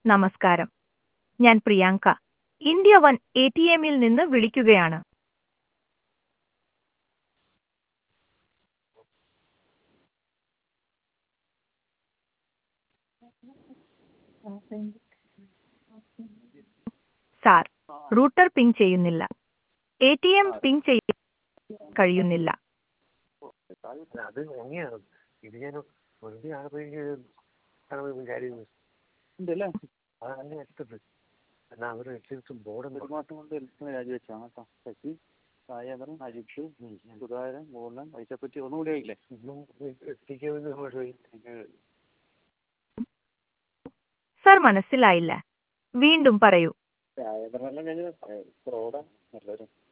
നമസ്കാരം ഞാൻ Priyanka India one A T എമ്മിൽ നിന്ന് വിളിക്കുകയാണ് സാർ റൂട്ടർ പിങ് ചെയ്യുന്നില്ല എ ടി എം പിങ് ചെയ്യാൻ കഴിയുന്നില്ല അത് എങ്ങനെയാണ് ഇത് ഞാൻ വെറുതെ ആകുമ്പോഴേക്ക് കാര്യം ഉണ്ടല്ലേ അതങ്ങനെ എടുത്തത് എന്നാൽ അവർ എക്സിബിഷൻ ബോർഡ് ഒരു മാസം കൊണ്ട് എല്ലാം രാജിവെച്ചാണ് കേട്ടോ ശശി സായേന്ദ്രൻ അജിത്ത് സുധാകരൻ മോഹൻലാൽ പൈസപ്പറ്റി ഒന്നും കൂടി ആയില്ലേ എത്തിക്കുമെന്ന് പോയി സർ മനസ്സിലായില്ല വീണ്ടും പറയൂ സായേന്ദ്രനെല്ലാം കഴിഞ്ഞ റോഡാ നല്ലൊരു